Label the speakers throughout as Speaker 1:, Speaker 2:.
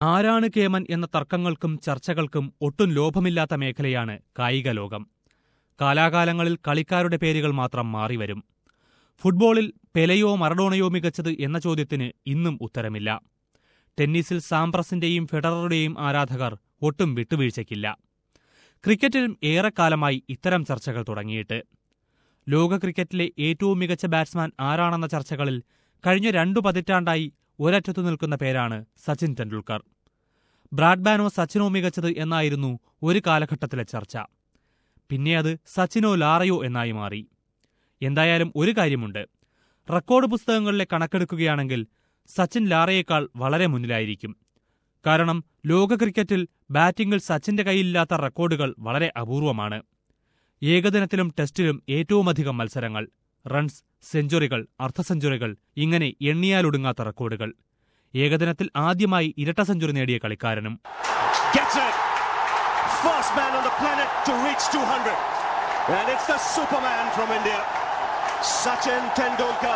Speaker 1: ആരാണ് കേമൻ എന്ന തർക്കങ്ങൾക്കും ചർച്ചകൾക്കും ഒട്ടും ലോഭമില്ലാത്ത മേഖലയാണ് കായിക ലോകം കാലാകാലങ്ങളിൽ കളിക്കാരുടെ പേരുകൾ മാത്രം മാറിവരും ഫുട്ബോളിൽ പെലയോ മറഡോണയോ മികച്ചത് എന്ന ചോദ്യത്തിന് ഇന്നും ഉത്തരമില്ല ടെന്നീസിൽ സാംപ്രസിന്റെയും ഫെഡററുടെയും ആരാധകർ ഒട്ടും വിട്ടുവീഴ്ചയ്ക്കില്ല ക്രിക്കറ്റിലും ഏറെക്കാലമായി ഇത്തരം ചർച്ചകൾ തുടങ്ങിയിട്ട് ലോക ക്രിക്കറ്റിലെ ഏറ്റവും മികച്ച ബാറ്റ്സ്മാൻ ആരാണെന്ന ചർച്ചകളിൽ കഴിഞ്ഞ രണ്ടു പതിറ്റാണ്ടായി ഒരറ്റത്തു നിൽക്കുന്ന പേരാണ് സച്ചിൻ ടെണ്ടുൽക്കർ ബ്രാഡ്ബാനോ സച്ചിനോ മികച്ചത് എന്നായിരുന്നു ഒരു കാലഘട്ടത്തിലെ ചർച്ച പിന്നെ അത് സച്ചിനോ ലാറയോ എന്നായി മാറി എന്തായാലും ഒരു കാര്യമുണ്ട് റെക്കോർഡ് പുസ്തകങ്ങളിലെ കണക്കെടുക്കുകയാണെങ്കിൽ സച്ചിൻ ലാറയേക്കാൾ വളരെ മുന്നിലായിരിക്കും കാരണം ലോക ക്രിക്കറ്റിൽ ബാറ്റിംഗിൽ സച്ചിന്റെ കയ്യിലില്ലാത്ത റെക്കോർഡുകൾ വളരെ അപൂർവമാണ് ഏകദിനത്തിലും ടെസ്റ്റിലും ഏറ്റവുമധികം മത്സരങ്ങൾ റൺസ് സെഞ്ചുറികൾ അർദ്ധ സെഞ്ചുറികൾ ഇങ്ങനെ എണ്ണിയാലൊടുങ്ങാത്ത റെക്കോർഡുകൾ ഏകദിനത്തിൽ ആദ്യമായി ഇരട്ട സെഞ്ചുറി നേടിയ കളിക്കാരനും
Speaker 2: Gets it. First man on the planet to reach 200. And it's the Superman from India, Sachin Tendulkar.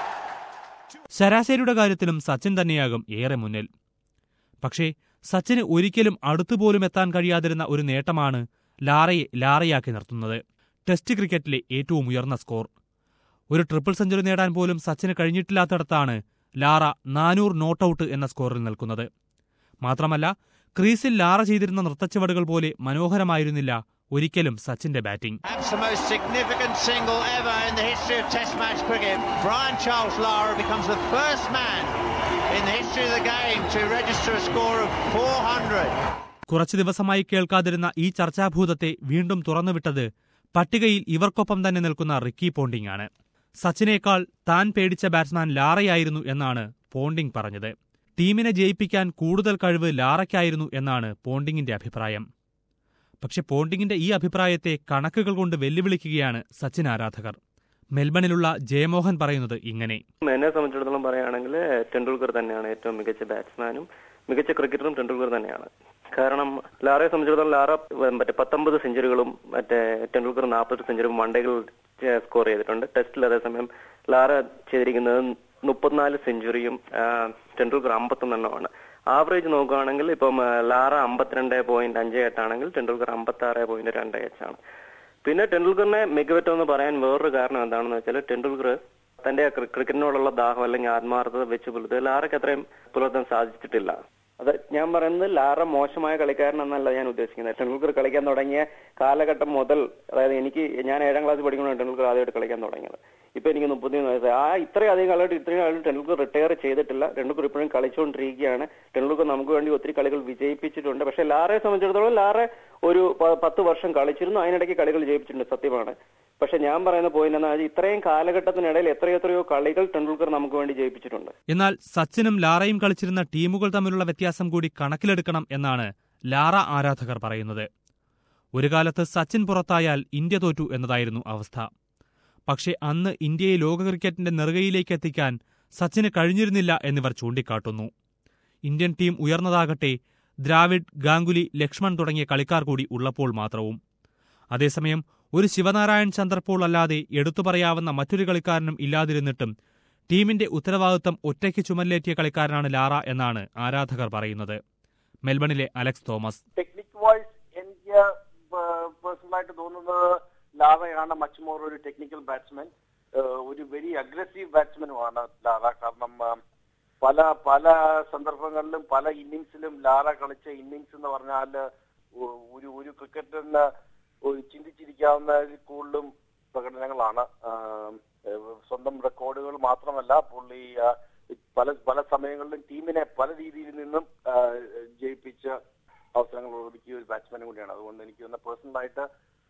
Speaker 1: ശരാശരിയുടെ കാര്യത്തിലും സച്ചിൻ തന്നെയാകും ഏറെ മുന്നിൽ പക്ഷേ സച്ചിന് ഒരിക്കലും അടുത്തുപോലും എത്താൻ കഴിയാതിരുന്ന ഒരു നേട്ടമാണ് ലാറയെ ലാറയാക്കി നിർത്തുന്നത് ടെസ്റ്റ് ക്രിക്കറ്റിലെ ഏറ്റവും ഉയർന്ന സ്കോർ ഒരു ട്രിപ്പിൾ സെഞ്ചുറി നേടാൻ പോലും സച്ചിന് കഴിഞ്ഞിട്ടില്ലാത്തിടത്താണ് ലാറ നാനൂറ് നോട്ടൌട്ട് എന്ന സ്കോറിൽ നിൽക്കുന്നത് മാത്രമല്ല ക്രീസിൽ ലാറ ചെയ്തിരുന്ന നൃത്തച്ചുവടുകൾ പോലെ മനോഹരമായിരുന്നില്ല ഒരിക്കലും സച്ചിന്റെ batting
Speaker 3: That's the most significant single ever in the history of Test match cricket. Brian Charles Lara becomes the first man in the history of the game to register a score of 400.
Speaker 1: കുറച്ചു ദിവസമായി കേൾക്കാതിരുന്ന ഈ ചർച്ചാഭൂതത്തെ വീണ്ടും തുറന്നുവിട്ടത് പട്ടികയിൽ ഇവർക്കൊപ്പം തന്നെ നിൽക്കുന്ന Ricky Ponting ആണ് സച്ചിനേക്കാൾ താൻ പേടിച്ച ബാറ്റ്സ്മാൻ ലാറയായിരുന്നു എന്നാണ് പോണ്ടിംഗ് പറഞ്ഞത് ടീമിനെ ജയിപ്പിക്കാൻ കൂടുതൽ കഴിവ് ലാറയ്ക്കായിരുന്നു എന്നാണ് പോണ്ടിങ്ങിന്റെ അഭിപ്രായം പക്ഷെ പോണ്ടിങ്ങിന്റെ ഈ അഭിപ്രായത്തെ കണക്കുകൾ കൊണ്ട് വെല്ലുവിളിക്കുകയാണ് സച്ചിൻ ആരാധകർ മെൽബണിലുള്ള ജയമോഹൻ പറയുന്നത് ഇങ്ങനെ
Speaker 4: എന്നെ സംബന്ധിച്ചിടത്തോളം പറയുകയാണെങ്കിൽ ടെണ്ടുൽക്കർ തന്നെയാണ് ഏറ്റവും മികച്ച ബാറ്റ്സ്മാനും മികച്ച ക്രിക്കറ്ററും ടെണ്ടുൽക്കർ തന്നെയാണ് കാരണം ലാറയെ സംബന്ധിച്ചിടത്തോളം ലാറ മറ്റേ പത്തൊമ്പത് സെഞ്ചുറികളും മറ്റേ ടെണ്ടുൽക്കർ നാൽപ്പത് സെഞ്ചുറിയും വൺഡേകൾ സ്കോർ ചെയ്തിട്ടുണ്ട് ടെസ്റ്റിൽ അതേസമയം ലാറ ചെയ്തിരിക്കുന്നത് മുപ്പത്തിനാല് സെഞ്ചുറിയും ടെണ്ടുൽക്കർ അമ്പത്തൊന്നെണ്ണമാണ് ആവറേജ് നോക്കുകയാണെങ്കിൽ ഇപ്പം ആ, ലാറ അമ്പത്തിരണ്ട് പോയിന്റ് അഞ്ച് എട്ടാണെങ്കിൽ ടെണ്ടുൽക്കർ അമ്പത്തി ആറ് പോയിന്റ് രണ്ട് എച്ചാണ് പിന്നെ ടെണ്ടുൽക്കറിനെ മികവറ്റെന്ന് പറയാൻ വേറൊരു കാരണം എന്താണെന്ന് വെച്ചാൽ ടെണ്ടുൽക്കർ തന്റെ ക്രി- ക്രിക്കറ്റിനോടുള്ള ദാഹം അല്ലെങ്കിൽ ആത്മാർത്ഥത വെച്ച് പുലർത്തുക ലാറയ്ക്ക് അത്രയും പുലർത്താൻ സാധിച്ചിട്ടില്ല അത് ഞാൻ പറയുന്നത് ലാറ മോശമായ കളിക്കാരൻ എന്നല്ല ഞാൻ ഉദ്ദേശിക്കുന്നത് ടെണ്ടുൽക്കർ കളിക്കാൻ തുടങ്ങിയ കാലഘട്ടം മുതൽ അതായത് എനിക്ക് ഞാൻ ഏഴാം ക്ലാസ് പഠിക്കുമ്പോഴാണ് ടെണ്ടുൽക്കർ ആദ്യമായിട്ട് കളിക്കാൻ തുടങ്ങിയത് ഇപ്പൊ എനിക്ക് മുപ്പത്തിമൂന്ന് വയസ്സായി ആ ഇത്രയും അധികം കാലമായിട്ട് ഇത്രയും കാലം ടെണ്ടുൽക്കർ റിട്ടയർ ചെയ്തിട്ടില്ല ടെണ്ടുൽക്കർ ഇപ്പോഴും കളിച്ചുകൊണ്ടിരിക്കുകയാണ് ടെണ്ടുൽക്കർ നമുക്ക് വേണ്ടി ഒത്തിരി കളികൾ വിജയിപ്പിച്ചിട്ടുണ്ട് പക്ഷെ ലാറയെ സംബന്ധിച്ചിടത്തോളം ലാറ ഒരു പ- പത്ത് വർഷം കളിച്ചിരുന്നു അതിനിടയ്ക്ക് കളികൾ ജയിപ്പിച്ചിട്ടുണ്ട് സത്യമാണ് പക്ഷെ ഞാൻ പറയുന്ന പോയിന്റ് എന്താ വെച്ചാൽ ഇത്രയും കാലഘട്ടത്തിനിടയിൽ എത്രയെത്രയോ കളികൾ ടെണ്ടുൽക്കർ നമുക്ക് വേണ്ടി ജയിപ്പിച്ചിട്ടുണ്ട്
Speaker 1: എന്നാൽ സച്ചിനും ലാറയും കളിച്ചിരുന്ന ടീമുകൾ തമ്മിലുള്ള വ്യത്യാസം കൂടി കണക്കിലെടുക്കണം എന്നാണ് ലാറ ആരാധകർ പറയുന്നത് ഒരു കാലത്ത് സച്ചിൻ പുറത്തായാൽ ഇന്ത്യ തോറ്റു എന്നതായിരുന്നു അവസ്ഥ പക്ഷേ അന്ന് ഇന്ത്യയെ ലോക ക്രിക്കറ്റിന്റെ നെറുകയിലേക്ക് എത്തിക്കാൻ സച്ചിന് കഴിഞ്ഞിരുന്നില്ല എന്നിവർ ചൂണ്ടിക്കാട്ടുന്നു ഇന്ത്യൻ ടീം ഉയർന്നതാകട്ടെ ദ്രാവിഡ് ഗാംഗുലി ലക്ഷ്മൺ തുടങ്ങിയ കളിക്കാർ കൂടി ഉള്ളപ്പോൾ മാത്രവും അതേസമയം ഒരു ശിവനാരായൺ ചന്ദ്രപോൾ അല്ലാതെ എടുത്തു പറയാവുന്ന മറ്റൊരു കളിക്കാരനും ഇല്ലാതിരുന്നിട്ടും ടീമിന്റെ ഉത്തരവാദിത്തം ഒറ്റയ്ക്ക് ചുമലിലേറ്റിയ കളിക്കാരനാണ് ലാറ എന്നാണ് ആരാധകർ പറയുന്നത് മെൽബണിലെ അലക്സ് തോമസ്
Speaker 5: ടെക്നിക് വൈസ് എനിക്ക് പേഴ്സണലായിട്ട് തോന്നുന്നത് ലാറയാണ് മച്ച് മോർ ഒരു ടെക്നിക്കൽ ബാറ്റ്സ്മാൻ ഒരു വെരി അഗ്രസീവ് ബാറ്റ്സ്മാനുമാണ് ലാറ കാരണം ആ, പല പല സന്ദർഭങ്ങളിലും പല ഇന്നിങ്സിലും ലാറ കളിച്ച ഇന്നിങ്സ് എന്ന് പറഞ്ഞാൽ ഒരു ഒരു ക്രിക്കറ്ററിന് ഒരു ചിന്തിച്ചിരിക്കാവുന്ന കൂടുതലും പ്രകടനങ്ങളാണ് ആ, ഏഹ് സ്വന്തം റെക്കോർഡുകൾ മാത്രമല്ല പുള്ളി ആ, പല പല സമയങ്ങളിലും ടീമിനെ പല രീതിയിൽ നിന്നും ആ, ജയിപ്പിച്ച അവസരങ്ങൾ ഒതുക്കിയ ഒരു ബാറ്റ്സ്മാൻ കൂടിയാണ് അതുകൊണ്ട് എനിക്ക് തോന്നുന്ന പേഴ്സണലായിട്ട്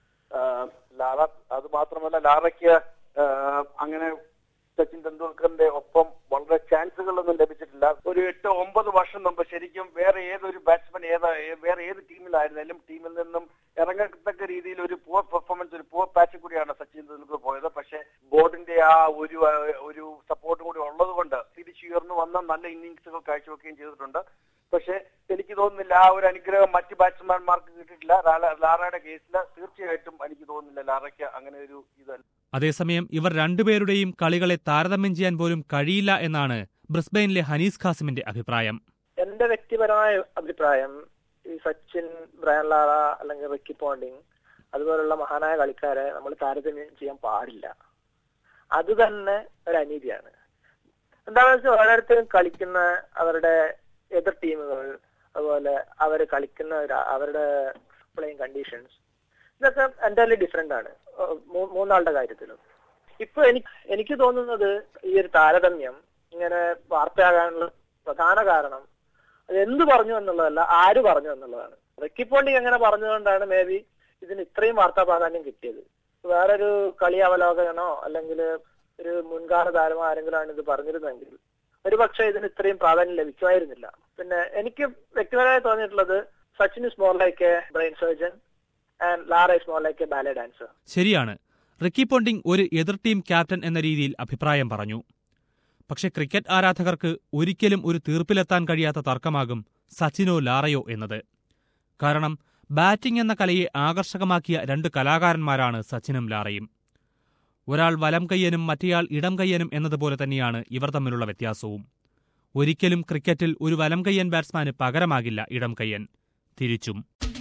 Speaker 5: ലാറ അത് മാത്രമല്ല ലാറയ്ക്ക് ആ, അങ്ങനെ സച്ചിൻ തെണ്ടുൽക്കറിന്റെ ഒപ്പം വളരെ ചാൻസുകളൊന്നും ലഭിച്ചിട്ടില്ല ഒരു എട്ട് ഒമ്പത് വർഷം മുമ്പ് ശരിക്കും വേറെ ഏതൊരു ബാറ്റ്സ്മാൻ ഏത് വേറെ ഏത് ടീമിലായിരുന്നാലും ടീമിൽ നിന്നും ഇറങ്ങത്തക്ക രീതിയിൽ ഒരു പുവർ പെർഫോമൻസ് ഒരു പുവർ പാച്ച് കൂടിയാണ് സച്ചിൻ തെണ്ടുൽക്കർ പോയത് പക്ഷെ ബോർഡിന്റെ ആ ഒരു ആ, ഒരു സപ്പോർട്ടും കൂടി ഉള്ളത് കൊണ്ട് തിരിച്ചുയർന്നു വന്ന നല്ല ഇന്നിങ്സുകൾ കാഴ്ചവെക്കുകയും ചെയ്തിട്ടുണ്ട് പക്ഷെ എനിക്ക് തോന്നുന്നില്ല ആ ഒരു അനുഗ്രഹം മറ്റ് ബാറ്റ്സ്മാൻമാർക്ക് കിട്ടിയിട്ടില്ല ലാല- ലാറയുടെ കേസിൽ തീർച്ചയായിട്ടും എനിക്ക് തോന്നുന്നില്ല ലാറയ്ക്ക് അങ്ങനെ ഒരു ഇത്
Speaker 1: അതേസമയം ഇവർ രണ്ടുപേരുടെയും കളികളെ താരതമ്യം ചെയ്യാൻ പോലും കഴിയില്ല എന്നാണ് ബ്രിസ്ബെയിനിലെ ഹനീസ് ഖാസിമിന്റെ അഭിപ്രായം
Speaker 5: എന്റെ
Speaker 6: എന്റെ വ്യക്തിപരമായ അഭിപ്രായം ഈ സച്ചിൻ ബ്രയൻ ലാറ അല്ലെങ്കിൽ റിക്കി പോണ്ടിങ് അതുപോലുള്ള മഹാനായ കളിക്കാരെ നമ്മൾ താരതമ്യം ചെയ്യാൻ പാടില്ല അത് തന്നെ ഒരു അനീതിയാണ് എന്താണെന്ന് വെച്ചാൽ ഓരോരുത്തരും കളിക്കുന്ന അവരുടെ എതിർ ടീമുകൾ അതുപോലെ അവർ കളിക്കുന്ന ഒരു- അവരുടെ പ്ലേയിങ് കണ്ടീഷൻസ് ഇതൊക്കെ എൻ്റയർലി ഡിഫറെന്റ് ആണ് ഏഹ് മൂ- മൂന്നാളുടെ കാര്യത്തിലും ഇപ്പൊ എനിക്ക് എനിക്ക് തോന്നുന്നത് ഈ ഒരു താരതമ്യം ഇങ്ങനെ വാർത്തയാകാനുള്ള പ്രധാന കാരണം അത് എന്ത് പറഞ്ഞു എന്നുള്ളതല്ല ആര് പറഞ്ഞു എന്നുള്ളതാണ് റിക്കി പോണ്ടിങ് അങ്ങനെ പറഞ്ഞതുകൊണ്ടാണ് മേ ബി ഇതിന് ഇത്രയും വാർത്താ പ്രാധാന്യം കിട്ടിയത് വേറൊരു കളി അവലോകനോ അല്ലെങ്കിൽ ഒരു മുൻകാല താരമോ ആരെങ്കിലും ആണ് ഇത് പറഞ്ഞിരുന്നെങ്കിൽ ഒരു പക്ഷേ ഇതിന് ഇത്രയും പ്രാധാന്യം ലഭിക്കുമായിരുന്നില്ല പിന്നെ എനിക്ക് വ്യക്തിപരമായി തോന്നിയിട്ടുള്ളത് Sachin is more like a brain surgeon and Lara is more like a ballet dancer
Speaker 1: ശരിയാണ് റിക്കി പോണ്ടിംഗ് ഒരു എതിർ ടീം ക്യാപ്റ്റൻ എന്ന രീതിയിൽ അഭിപ്രായം പറഞ്ഞു പക്ഷെ ക്രിക്കറ്റ് ആരാധകർക്ക് ഒരിക്കലും ഒരു തീർപ്പിലെത്താൻ കഴിയാത്ത തർക്കമാകും സച്ചിനോ ലാറയോ എന്നത് കാരണം ബാറ്റിംഗ് എന്ന കലയെ ആകർഷകമാക്കിയ രണ്ട് കലാകാരന്മാരാണ് സച്ചിനും ലാറയും ഒരാൾ വലം കയ്യനും മറ്റേയാൾ ഇടം കയ്യനും എന്നതുപോലെ തന്നെയാണ് ഇവർ തമ്മിലുള്ള വ്യത്യാസവും ഒരിക്കലും ക്രിക്കറ്റിൽ ഒരു വലം കയ്യൻ ബാറ്റ്സ്മാന് പകരമാകില്ല ഇടം കയ്യൻ തിരിച്ചും